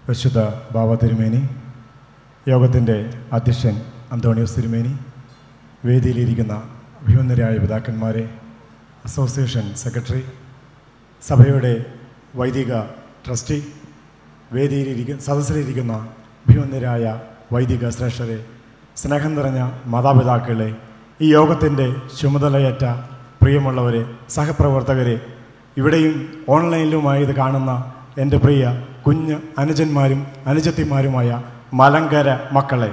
വിശുദ്ധ ബാബ തിരുമേനി യോഗത്തിൻ്റെ അധ്യക്ഷൻ അന്തോണിയോസ് തിരുമേനി വേദിയിലിരിക്കുന്ന അഭിമന്യരായ പിതാക്കന്മാരെ അസോസിയേഷൻ സെക്രട്ടറി സഭയുടെ വൈദിക ട്രസ്റ്റി വേദിയിലിരിക്കുന്ന സദസ്സിലിരിക്കുന്ന അഭിമന്യരായ വൈദിക ശ്രേഷ്ഠരെ സ്നേഹം നിറഞ്ഞ മാതാപിതാക്കളെ ഈ യോഗത്തിൻ്റെ ചുമതലയേറ്റ പ്രിയമുള്ളവരെ സഹപ്രവർത്തകരെ ഇവിടെയും ഓൺലൈനിലുമായി ഇത് കാണുന്ന എൻ്റെ പ്രിയ കുഞ്ഞ് അനുജന്മാരും അനുജത്തിമാരുമായ മലങ്കര മക്കളെ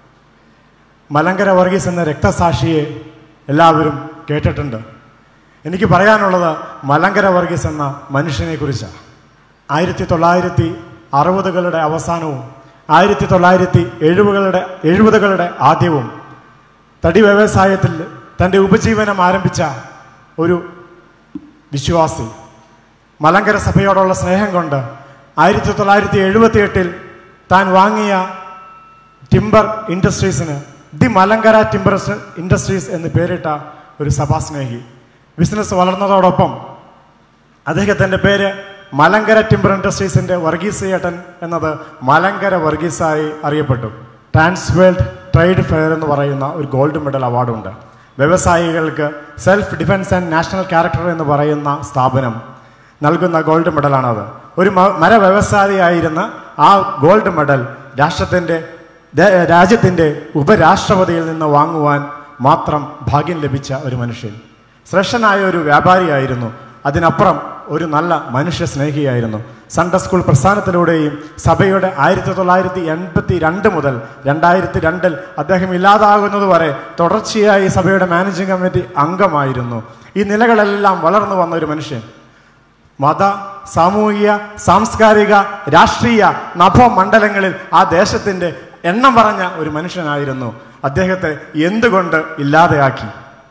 മലങ്കര വർഗീസ് എന്ന രക്തസാക്ഷിയെ എല്ലാവരും കേട്ടിട്ടുണ്ട് എനിക്ക് പറയാനുള്ളത് മലങ്കര വർഗീസ് എന്ന മനുഷ്യനെ കുറിച്ചാണ് ആയിരത്തി തൊള്ളായിരത്തി അറുപതുകളുടെ അവസാനവും ആയിരത്തി തൊള്ളായിരത്തി എഴുപതുകളുടെ എഴുപതുകളുടെ ആദ്യവും തടി വ്യവസായത്തിൽ തൻ്റെ ഉപജീവനം ആരംഭിച്ച ഒരു വിശ്വാസി മലങ്കര സഭയോടുള്ള സ്നേഹം കൊണ്ട് ആയിരത്തി തൊള്ളായിരത്തി എഴുപത്തി എട്ടിൽ താൻ വാങ്ങിയ ടിംബർ ഇൻഡസ്ട്രീസിന് ദി മലങ്കര ടിംബർ ഇൻഡസ്ട്രീസ് എന്ന് പേരിട്ട ഒരു സഭാസ്നേഹി ബിസിനസ് വളർന്നതോടൊപ്പം അദ്ദേഹത്തിൻ്റെ പേര് മലങ്കര ടിംബർ ഇൻഡസ്ട്രീസിൻ്റെ വർഗീസ് ഏട്ടൻ എന്നത് മലങ്കര വർഗീസായി അറിയപ്പെട്ടു ട്രാൻസ്വേൾഡ് ട്രേഡ് ഫെയർ എന്ന് പറയുന്ന ഒരു ഗോൾഡ് മെഡൽ അവാർഡുണ്ട് വ്യവസായികൾക്ക് self defence and national character എന്ന് പറയുന്ന സ്ഥാപനം നൽകുന്ന ഗോൾഡ് മെഡലാണത് ഒരു മ- മര വ്യവസായിയായിരുന്ന ആ ഗോൾഡ് മെഡൽ രാഷ്ട്രത്തിൻ്റെ ദേ- രാജ്യത്തിൻ്റെ ഉപരാഷ്ട്രപതിയിൽ നിന്ന് വാങ്ങുവാൻ മാത്രം ഭാഗ്യം ലഭിച്ച ഒരു മനുഷ്യൻ ശ്രേഷ്ഠനായ ഒരു വ്യാപാരിയായിരുന്നു അതിനപ്പുറം ഒരു നല്ല മനുഷ്യ സ്നേഹിയായിരുന്നു സൺഡേ സ്കൂൾ പ്രസ്ഥാനത്തിലൂടെയും സഭയുടെ ആയിരത്തി തൊള്ളായിരത്തി എൺപത്തി രണ്ട് മുതൽ രണ്ടായിരത്തി രണ്ടിൽ അദ്ദേഹം ഇല്ലാതാകുന്നതുവരെ തുടർച്ചയായി സഭയുടെ മാനേജിംഗ് കമ്മിറ്റി അംഗമായിരുന്നു ഈ നിലകളെല്ലാം വളർന്നു വന്ന ഒരു മനുഷ്യൻ മത സാമൂഹിക സാംസ്കാരിക രാഷ്ട്രീയ നഭമണ്ഡലങ്ങളിൽ ആ ദേശത്തിൻ്റെ എണ്ണം പറഞ്ഞ ഒരു മനുഷ്യനായിരുന്നു അദ്ദേഹത്തെ എന്തുകൊണ്ട് ഇല്ലാതെയാക്കി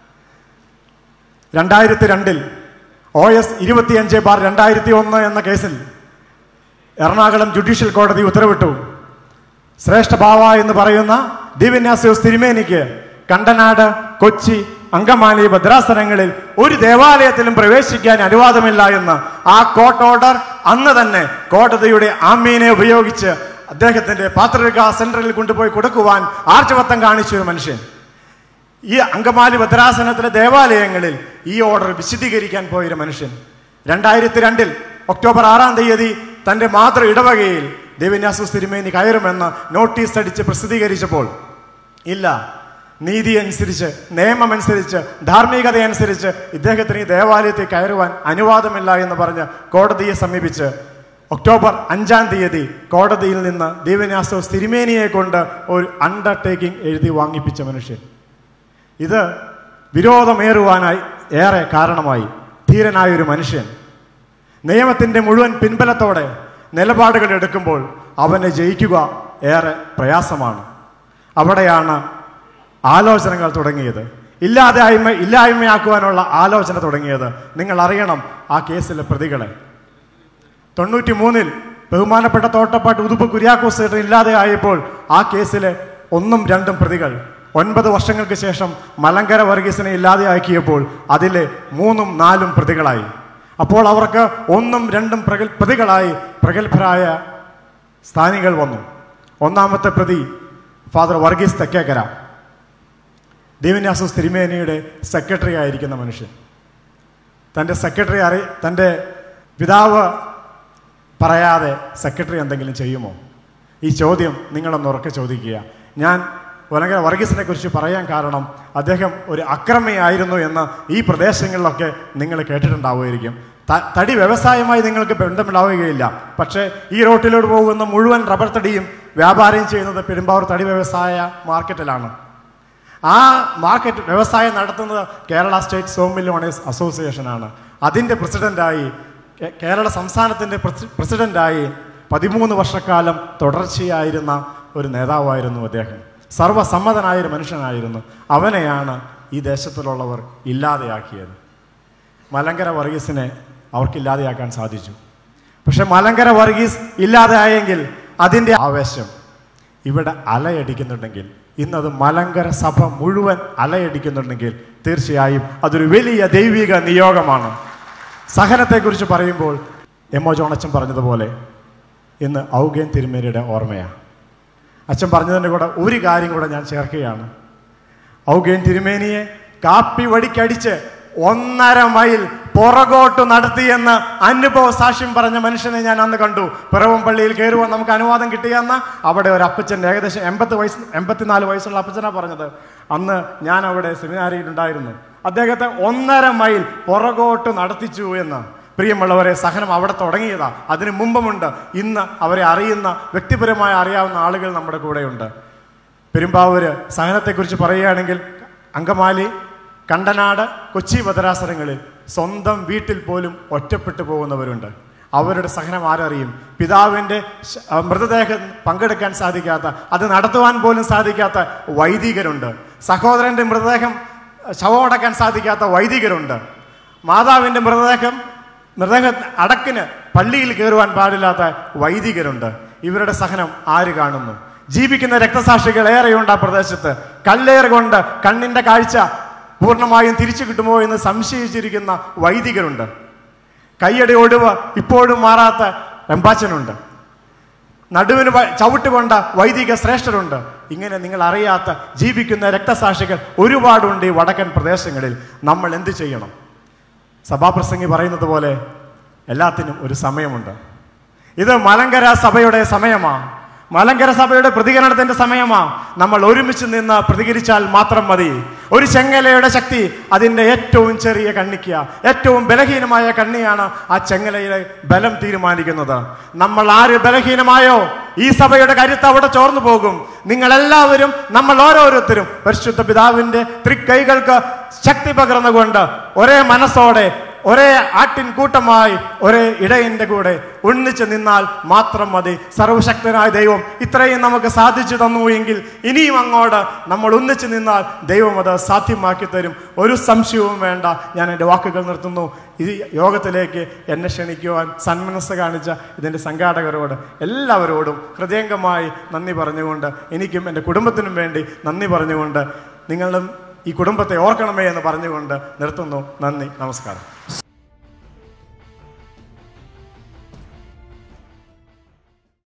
രണ്ടായിരത്തി രണ്ടിൽ ഒ എസ് ഇരുപത്തിയഞ്ച് ബാർ രണ്ടായിരത്തി ഒന്ന് എന്ന കേസിൽ എറണാകുളം ജുഡീഷ്യൽ കോടതി ഉത്തരവിട്ടു ശ്രേഷ്ഠ ഭാവ എന്ന് പറയുന്ന ദിവ്യന്യാസോസ് തിരുമേനിക്ക് കണ്ടനാട് കൊച്ചി അങ്കമാലി ഭദ്രാസനങ്ങളിൽ ഒരു ദേവാലയത്തിലും പ്രവേശിക്കാൻ അനുവാദമില്ല എന്ന് ആ കോർട്ട് ഓർഡർ അന്ന് തന്നെ കോടതിയുടെ ആമീനെ ഉപയോഗിച്ച് അദ്ദേഹത്തിന്റെ പാത്രിക സെന്ററിൽ കൊണ്ടുപോയി കൊടുക്കുവാൻ ആർജവത്വം കാണിച്ച ഒരു മനുഷ്യൻ ഈ അങ്കമാലി ഭദ്രാസനത്തിലെ ദേവാലയങ്ങളിൽ ഈ ഓർഡർ വിശദീകരിക്കാൻ പോയൊരു മനുഷ്യൻ രണ്ടായിരത്തി രണ്ടിൽ ഒക്ടോബർ ആറാം തീയതി തന്റെ മാതൃ ഇടവകയിൽ ദേവന്യാസു തിരുമേനി കയറുമെന്ന് നോട്ടീസ് അടിച്ച് പ്രസിദ്ധീകരിച്ചപ്പോൾ ഇല്ല നീതി അനുസരിച്ച് നിയമമനുസരിച്ച് ധാർമ്മികതയനുസരിച്ച് ഇദ്ദേഹത്തിന് ഈ ദേവാലയത്തിൽ കയറുവാൻ അനുവാദമില്ല എന്ന് പറഞ്ഞ് കോടതിയെ സമീപിച്ച് ഒക്ടോബർ അഞ്ചാം തീയതി കോടതിയിൽ നിന്ന് ദേവന്യാസോസ് തിരുമേനിയെ കൊണ്ട് ഒരു അണ്ടർടേക്കിംഗ് എഴുതി വാങ്ങിപ്പിച്ച മനുഷ്യൻ ഇത് വിരോധമേറുവാനായി ഏറെ കാരണമായി ധീരനായ ഒരു മനുഷ്യൻ നിയമത്തിൻ്റെ മുഴുവൻ പിൻബലത്തോടെ നിലപാടുകൾ എടുക്കുമ്പോൾ അവനെ ജയിക്കുക ഏറെ പ്രയാസമാണ് അവിടെയാണ് ആലോചനകൾ തുടങ്ങിയത് ഇല്ലാതായ്മ ഇല്ലായ്മയാക്കുവാനുള്ള ആലോചന തുടങ്ങിയത് നിങ്ങൾ അറിയണം ആ കേസിലെ പ്രതികളെ തൊണ്ണൂറ്റി മൂന്നിൽ ബഹുമാനപ്പെട്ട തോട്ടപ്പാട്ട് ഉതുപ്പ് കുര്യാക്കോസ് ചേട്ടൻ ഇല്ലാതെ ആയപ്പോൾ ആ കേസിലെ ഒന്നും രണ്ടും പ്രതികൾ ഒൻപത് വർഷങ്ങൾക്ക് ശേഷം മലങ്കര വർഗീസിനെ ഇല്ലാതെയാക്കിയപ്പോൾ അതിലെ മൂന്നും നാലും പ്രതികളായി അപ്പോൾ അവർക്ക് ഒന്നും രണ്ടും പ്രഗൽ പ്രതികളായി പ്രഗത്ഭരായ സ്ഥാനികൾ വന്നു ഒന്നാമത്തെ പ്രതി ഫാദർ വർഗീസ് തെക്കേക്കര ദേവന്യാസോസ് തിരുമേനിയുടെ സെക്രട്ടറി ആയിരിക്കുന്ന മനുഷ്യൻ തൻ്റെ സെക്രട്ടറി അറി തൻ്റെ പിതാവ് പറയാതെ സെക്രട്ടറി എന്തെങ്കിലും ചെയ്യുമോ ഈ ചോദ്യം നിങ്ങളൊന്ന് ഉറക്കെ ചോദിക്കുക ഞാൻ വനകര വർഗീസിനെ കുറിച്ച് പറയാൻ കാരണം അദ്ദേഹം ഒരു അക്രമിയായിരുന്നു എന്ന് ഈ പ്രദേശങ്ങളിലൊക്കെ നിങ്ങൾ കേട്ടിട്ടുണ്ടാവുമായിരിക്കും ത- തടി വ്യവസായമായി നിങ്ങൾക്ക് ബന്ധമുണ്ടാവുകയില്ല പക്ഷേ ഈ റോട്ടിലൂടെ പോകുന്ന മുഴുവൻ റബ്ബർ തടിയും വ്യാപാരം ചെയ്യുന്നത് പെരുമ്പാവൂർ തടി വ്യവസായ മാർക്കറ്റിലാണ് ആ മാർക്കറ്റ് വ്യവസായം നടത്തുന്നത് കേരള സ്റ്റേറ്റ് സോമിൽ ഓണേഴ്സ് അസോസിയേഷനാണ് അതിൻ്റെ പ്രസിഡന്റായി കേ- കേരള സംസ്ഥാനത്തിൻ്റെ പ്രസി- പ്രസിഡന്റായി പതിമൂന്ന് വർഷക്കാലം തുടർച്ചയായിരുന്ന ഒരു നേതാവായിരുന്നു അദ്ദേഹം സർവസമ്മതനായ ഒരു മനുഷ്യനായിരുന്നു അവനെയാണ് ഈ ദേശത്തിലുള്ളവർ ഇല്ലാതെയാക്കിയത് മലങ്കര വർഗീസിനെ അവർക്കില്ലാതെയാക്കാൻ സാധിച്ചു പക്ഷെ മലങ്കര വർഗീസ് ഇല്ലാതെയായെങ്കിൽ അതിൻ്റെ ആവേശം ഇവിടെ അലയടിക്കുന്നുണ്ടെങ്കിൽ ഇന്നത് മലങ്കര സഭ മുഴുവൻ അലയടിക്കുന്നുണ്ടെങ്കിൽ തീർച്ചയായും അതൊരു വലിയ ദൈവിക നിയോഗമാണ് സഹനത്തെക്കുറിച്ച് പറയുമ്പോൾ എം ഒ ജോണച്ചൻ പറഞ്ഞതുപോലെ ഇന്ന് ഔഗേൻ തിരുമേനിയുടെ ഓർമ്മയാണ് അച്ഛൻ പറഞ്ഞതിൻ്റെ കൂടെ ഒരു കാര്യം കൂടെ ഞാൻ ചേർക്കുകയാണ് ഔഗേൻ തിരുമേനിയെ കാപ്പി വടിക്കടിച്ച് ഒന്നര മൈൽ പുറകോട്ട് നടത്തിയെന്ന് അനുഭവ സാക്ഷ്യം പറഞ്ഞ മനുഷ്യനെ ഞാൻ അന്ന് കണ്ടു പിറവം പള്ളിയിൽ കയറുവാൻ നമുക്ക് അനുവാദം കിട്ടിയെന്ന് അവിടെ ഒരു അപ്പച്ചൻ ഏകദേശം എൺപത് വയസ്സ് എൺപത്തിനാല് വയസ്സുള്ള അപ്പച്ചനാണ് പറഞ്ഞത് അന്ന് ഞാൻ അവിടെ സെമിനാരിയിലുണ്ടായിരുന്നു അദ്ദേഹത്തെ ഒന്നര മൈൽ പുറകോട്ട് നടത്തിച്ചു എന്ന് പ്രിയമുള്ളവരെ സഹനം അവിടെ തുടങ്ങിയതാ അതിന് മുമ്പുമുണ്ട് ഇന്ന് അവരെ അറിയുന്ന വ്യക്തിപരമായി അറിയാവുന്ന ആളുകൾ നമ്മുടെ കൂടെയുണ്ട് പെരുമ്പാവൂര് സഹനത്തെക്കുറിച്ച് പറയുകയാണെങ്കിൽ അങ്കമാലി കണ്ടനാട് കൊച്ചി ഭദ്രാസനങ്ങളിൽ സ്വന്തം വീട്ടിൽ പോലും ഒറ്റപ്പെട്ടു പോകുന്നവരുണ്ട് അവരുടെ സഹനം ആരറിയും പിതാവിൻ്റെ ശ- ആ, മൃതദേഹം പങ്കെടുക്കാൻ സാധിക്കാത്ത അത് നടത്തുവാൻ പോലും സാധിക്കാത്ത വൈദികരുണ്ട് സഹോദരൻ്റെ മൃതദേഹം ശവമടക്കാൻ സാധിക്കാത്ത വൈദികരുണ്ട് മാതാവിൻ്റെ മൃതദേഹം മൃതദേഹ അടക്കിന് പള്ളിയിൽ കയറുവാൻ പാടില്ലാത്ത വൈദികരുണ്ട് ഇവരുടെ സഹനം ആര് കാണുന്നു ജീവിക്കുന്ന രക്തസാക്ഷികൾ ഏറെയുണ്ട് ആ പ്രദേശത്ത് കല്ലേറ് കൊണ്ട് കണ്ണിന്റെ കാഴ്ച പൂർണ്ണമായും തിരിച്ചു കിട്ടുമോ എന്ന് സംശയിച്ചിരിക്കുന്ന വൈദികരുണ്ട് കൈയടി ഒടിവ് ഇപ്പോഴും മാറാത്ത റെമ്പാച്ചനുണ്ട് നടുവിന് വ- ചവിട്ടുകൊണ്ട വൈദിക ശ്രേഷ്ഠരുണ്ട് ഇങ്ങനെ നിങ്ങൾ അറിയാത്ത ജീവിക്കുന്ന രക്തസാക്ഷികൾ ഒരുപാടുണ്ട് ഈ വടക്കൻ പ്രദേശങ്ങളിൽ നമ്മൾ എന്ത് ചെയ്യണം സഭാപ്രസംഗി പറയുന്നത് പോലെ എല്ലാത്തിനും ഒരു സമയമുണ്ട് ഇത് മലങ്കര സഭയുടെ സമയമാണ് മലങ്കര സഭയുടെ പ്രതികരണത്തിന്റെ സമയമാണ് നമ്മൾ ഒരുമിച്ച് നിന്ന് പ്രതികരിച്ചാൽ മാത്രം മതി ഒരു ചെങ്ങലയുടെ ശക്തി അതിൻ്റെ ഏറ്റവും ചെറിയ കണ്ണിക്ക ഏറ്റവും ബലഹീനമായ കണ്ണിയാണ് ആ ചെങ്ങലയുടെ ബലം തീരുമാനിക്കുന്നത് നമ്മൾ ആര് ബലഹീനമായോ ഈ സഭയുടെ കരുത്ത് അവിടെ ചോർന്നു പോകും നിങ്ങളെല്ലാവരും നമ്മൾ ഓരോരുത്തരും പരിശുദ്ധ പിതാവിന്റെ തൃക്കൈകൾക്ക് ശക്തി പകർന്നുകൊണ്ട് ഒരേ മനസ്സോടെ ഒരേ ആട്ടിൻ കൂട്ടമായി ഒരേ ഇടയന്റെ കൂടെ ഒന്നിച്ച് നിന്നാൽ മാത്രം മതി സർവശക്തനായ ദൈവം ഇത്രയും നമുക്ക് സാധിച്ചു തന്നു എങ്കിൽ ഇനിയും അങ്ങോട്ട് നമ്മൾ ഒന്നിച്ച് നിന്നാൽ ദൈവം അത് സാധ്യമാക്കി തരും ഒരു സംശയവും വേണ്ട ഞാൻ എൻ്റെ വാക്കുകൾ നിർത്തുന്നു ഈ യോഗത്തിലേക്ക് എന്നെ ക്ഷണിക്കുവാൻ സന്മനസ് കാണിച്ച ഇതിൻ്റെ സംഘാടകരോട് എല്ലാവരോടും ഹൃദയംഗമായി നന്ദി പറഞ്ഞുകൊണ്ട് എനിക്കും എൻ്റെ കുടുംബത്തിനും വേണ്ടി നന്ദി പറഞ്ഞുകൊണ്ട് നിങ്ങളും ഈ കുടുംബത്തെ ഓർക്കണമേ എന്ന് പറഞ്ഞുകൊണ്ട് നിർത്തുന്നു നന്ദി നമസ്കാരം